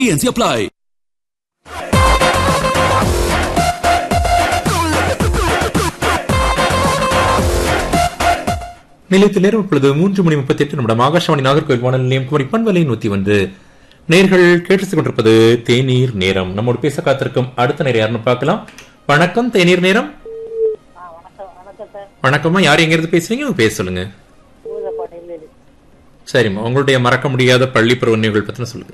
TNC apply. நிலையத்தில் நேரம் இப்பொழுது மூன்று மணி முப்பத்தி எட்டு நிமிடம் ஆகாஷவாணி நாகர்கோவில் வானொலி நிலையம் குமரி பண்பலை நூத்தி ஒன்று நேர்கள் கேட்டு கொண்டிருப்பது தேநீர் நேரம் நம்மோடு பேச காத்திருக்கும் அடுத்த நேரம் யாருன்னு பார்க்கலாம் வணக்கம் தேநீர் நேரம் ஆ வணக்கம் வணக்கம் சார் வணக்கம்மா யார் எங்கிருந்து பேசுறீங்க உங்க பேர் சொல்லுங்க பூதப்பாடியில் இருக்கு சரிம்மா உங்களுடைய மறக்க முடியாத பள்ளி பருவ நினைவுகள் பத்தின சொல்லுங்க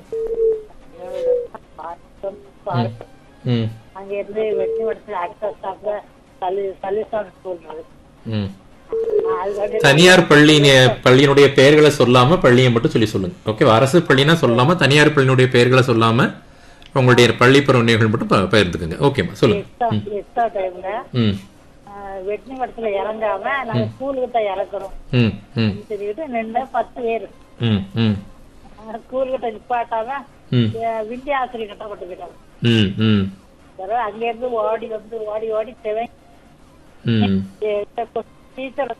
ம் அங்க இருந்து வெட்டி வடத்துல அக்டர் ஸ்டாப்ல சலி சலிஸ்டான் ஸ்கூல் ம் தனியார் பள்ளி நே- பள்ளியினுடைய பெயர்களை சொல்லாம பள்ளியை மட்டும் சொல்லி சொல்லுங்க ஓகே அரசு பள்ளினா சொல்லாம தனியார் பள்ளியினுடைய பெயர்களை சொல்லாம உங்களுடைய பள்ளி பருவ நினைவுகள் மட்டும் ப- பகிர்ந்துக்குங்க ஓகேம்மா சொல்லுங்க எக்ஸ்ட்ரா டைம்ல ம் வெட்டி வடத்துல இறங்காம நாங்க ஸ்கூலுக்கு தான் இறக்கணும் ம் ம் சொல்லிட்டு நின்று பத்து பேர் ம் ம் ஸ்கூல் கிட்ட நிப்பாட்டாம ம் அஹ், விந்திய ஆசிரியர் கிட்ட கொண்டு போயிட்டாங்க ம் ம் பிறகு அங்க இருந்து ஓடி வந்து ஓடி ஓடி செவன் ம் டீச்சர்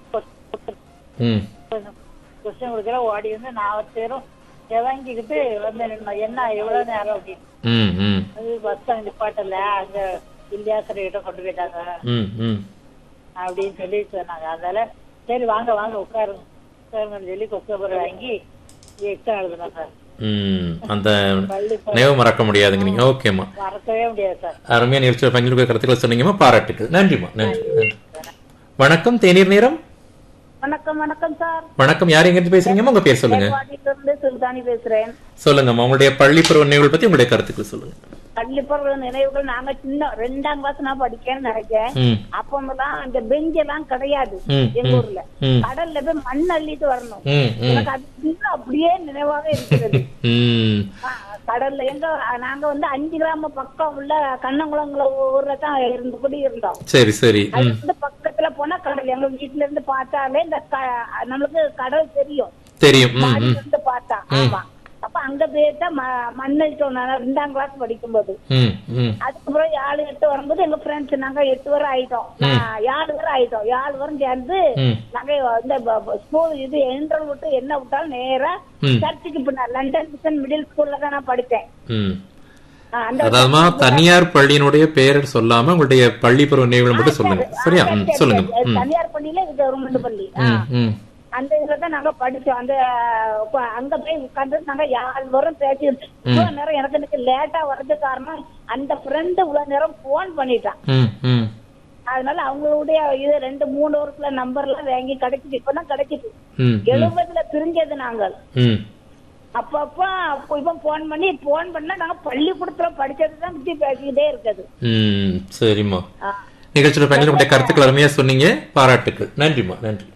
ம் கொஸ்டின் கொடுக்குற ஓடி வந்து நான் பேரும் செவங்கிக்கிட்டு வந்து நின்னோம். என்ன எவ்வளவு நேரம் அப்படின்னு ம் ம் அது பஸ் அங்க நிப்பாட்டல அங்க விந்தியாசரை கிட்ட கொண்டு போயிட்டாங்க ம் ம் அப்படின்னு சொல்லி சொன்னாங்க அதனால சரி வாங்க வாங்க உட்காருங்க உட்காருங்கன்னு சொல்லி கொஸ்டின் பேப்பர் வாங்கி எக்ஸாம் எழுதுனேன் சார் ம் அந்த பள்ளி நினைவு மறக்க முடியாதுங்க நீங்க ஓகேம்மா மறக்கவே முடியாது சார் அருமையா நிகழ்ச்சியில் பங்கிட்டு கருத்துக்களை சொன்னீங்கம்மா பாராட்டுகள் நன்றிம்மா நன்றி நன்றி வணக்கம் தேநீர் நேரம் வணக்கம் வணக்கம் சார் வணக்கம் யார் எங்கிருந்து பேசுறீங்கம்மா உங்க பேர் சொல்லுங்க வாடியிலிருந்து சுல்தானி பேசுறேன் சொல்லுங்கம்மா உங்களுடைய பள்ளி பருவ நினைவுகள் பத்தி உங்களுடைய கருத்துக்கள் சொல்லுங்க பள்ளிப்பருவ நினைவுகள் நாங்க சின்ன ரெண்டாம் கிளாஸ் நான் படிக்கேன்னு நினைக்கிறேன் ம் அப்பமெல்லாம் அந்த பெஞ்ச் எல்லாம் கிடையாது ம், எங்க ம், ஊர்ல ம். கடல்ல போய் மண் அள்ளிட்டு வரணும் ம் ம் எனக்கு அது இன்னும் அப்படியே நினைவாக இருக்கிறது ம் ஆ, கடல்ல எங்க நாங்க வந்து அஞ்சு கிராம பக்கம் உள்ள கண்ணங்குளங்கள ஊர்ல தான் இருந்து குடி இருந்தோம் சரி சரி அது ம் வந்து பக்கத்துல போனா கடல் எங்க வீட்டுல இருந்து பார்த்தாலே இந்த க- நம்மளுக்கு கடல் தெரியும் தெரியும் ம் மாடியில ம் இருந்து பார்த்தா ஆமா அப்ப அங்க போயிட்டா ம- மண்ணடிச்சோம் நான் ரெண்டாம் கிளாஸ் படிக்கும்போது ம் ம் அதுக்கப்புறம் ஏழு எட்டு வரும்போது எங்க ஃப்ரெண்ட்ஸ் நாங்க எட்டு வரை ஆயிட்டோம் நான் ஏழு வரை ஆயிட்டோம் ஏழு வரும் சேர்ந்து ம். நாங்க இந்த ஸ்கூல் இது என்ட்ரல் விட்டு என்ன விட்டாலும் நேரா ம். சர்ச்சுக்கு பின்னால் லண்டன் மிஷன் மிடில் ஸ்கூல்ல தான் நான் படித்தேன் ம் ஆ, அந்த அதாவதுமா தனியார் பள்ளியினுடைய பெயர் சொல்லாம உங்களுடைய பள்ளி பருவ நினைவுகள் மட்டும் சொல்லுங்க சரியா ம் சரி, சொல்லுங்க சரி. ம் தனியார் பள்ளியில இது கவர்மெண்ட் பள்ளி ஆ. ம் ம் அந்த இதுல தான் நாங்க படிச்சோம் அந்த இப்ப அங்க போய் உட்கார்ந்து நாங்க யாழ் வரும் பேசி இவ்வளவு நேரம் எனக்கு எனக்கு லேட்டா வர்றது காரணம் அந்த ஃப்ரெண்டு இவ்வளவு நேரம் போன் பண்ணிட்டான் ம் ம் அதனால அவங்களுடைய இது ரெண்டு மூணு வருஷத்துல நம்பர் எல்லாம் வாங்கி கிடைச்சிட்டு இப்பதான் கிடைச்சிட்டு ம் ம் எழுபதுல பிரிஞ்சது நாங்கள் ம் அப்பப்ப அப்போ இப்ப போன் பண்ணி போன் பண்ணா நாங்க பள்ளிக்கூடத்துல படிச்சதுதான் பத்தி பேசிக்கிட்டே இருக்குது ம் சரிம்மா ஆ. நிகழ்ச்சியில் பங்கிட்டு உங்களுடைய கருத்துக்கள் அருமையா சொன்னீங்க பாராட்டுக்கள் நன்றிம்மா நன்றி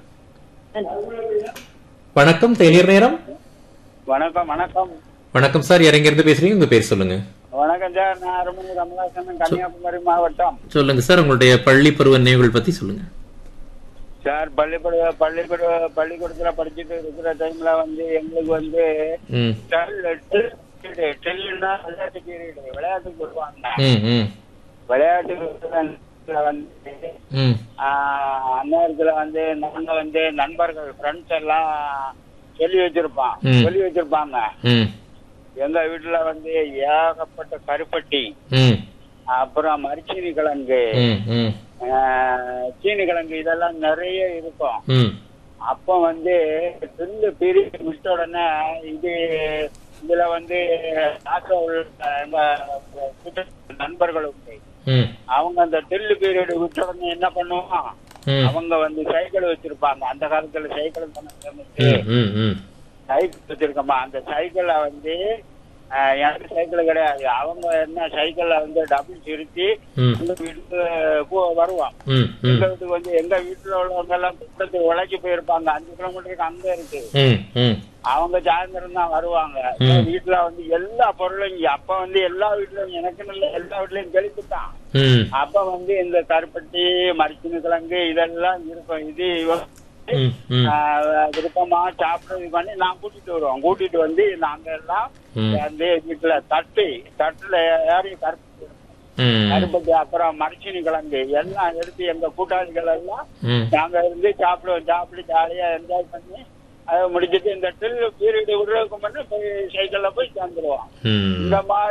வணக்கம் தேநீர் நேரம் வணக்கம் வணக்கம் வணக்கம் சார் யார் எங்கிருந்து பேசுறீங்க உங்க பேர் சொல்லுங்க வணக்கம் சார் நான் அருமணி கமலாசனன் கன்னியாகுமரி மாவட்டம் சொல்லுங்க சார் உங்களுடைய பள்ளி பருவ நினைவுகள் பத்தி சொல்லுங்க சார் பள்ளிக்கூட பள்ளிக்கூட பள்ளிக்கூடத்துல படிச்சுட்டு இருக்கிற டைம்ல வந்து எங்களுக்கு வந்து ம் டெல்லுன்னா விளையாட்டு பீரியட் விளையாட்டுக்கு வருவாங்க ம் ம் விளையாட்டு வந்து ம் ஆஹ், அந்நேரத்துல வந்து நாங்க வந்து நண்பர்கள் ஃப்ரெண்ட்ஸ் எல்லாம் சொல்லி வச்சிருப்பான் ம். சொல்லி வச்சிருப்பாங்க ம் எங்க வீட்டுல வந்து ஏகப்பட்ட கருப்பட்டி ம் அப்புறம் மரிச்சீனி கிழங்கு ம் ம் ஆஹ் சீனி கிழங்கு இதெல்லாம் நிறைய இருக்கும் ம் அப்போ வந்து பில்லு பிரிவு விட்ட உடனே இது இதுல வந்து தாக்க உள்ள எங்க கூட்ட நண்பர்கள் உண்டு ம் அவங்க அந்த தில்லு பீரியட் விட்ட உடனே என்ன பண்ணுவான் ம் அவங்க வந்து சைக்கிள் வச்சிருப்பாங்க அந்த காலத்துல சைக்கிள் தானே famous. ம் ம் ம் சைக்கிள் வச்சிருக்கோமா அந்த சைக்கிளை வந்து ஆஹ், எனக்கு சைக்கிள் கிடையாது அவங்க என்ன சைக்கிள்ல வந்து டபுள் சிரிச்சு ம் எங்க வீட்டுக்கு போ- வருவான் ம் ம் எங்க வீட்டுக்கு வந்து எங்க வீட்டுல உள்ளவங்க எல்லாம் குடும்பத்துக்கு உழைச்சி போயிருப்பாங்க அஞ்சு கிலோமீட்டருக்கு அங்க இருக்கு ம் ம் அவங்க சாயந்தரம் தான் வருவாங்க ம். வீட்டுல வந்து எல்லா பொருளும் இங்க அப்ப வந்து எல்லா வீட்லயும் எனக்கு நல்ல எல்லா வீட்லயும் கழிப்புட்டான் ம் அப்ப வந்து இந்த கருப்பட்டி மரிச்சினு கிழங்கு இதெல்லாம் இருக்கும் இது இவ- ம் ம் ஆஹ் விருப்பமா சாப்பிடுறது பண்ணி நான் கூட்டிட்டு வருவோம் கூட்டிட்டு வந்து நாங்க எல்லாம் ம். வந்து வீட்டுல தட்டு தட்டுல ஏறி கருப்பட்டி ம் கருப்பட்டி அப்புறம் மரிச்சினி கிழங்கு எல்லாம் எடுத்து எங்க கூட்டாளிகள் எல்லாம் ம் நாங்க இருந்து சாப்பிடுவோம் சாப்பிட்டு ஜாலியா என்ஜாய் பண்ணி அதை முடிச்சிட்டு இந்த ட்ரில் பீரியட் விடுறதுக்கு முன்னே போய் சைக்கிள்ல போய் சேர்ந்துருவோம் ம் இந்த மாதிரி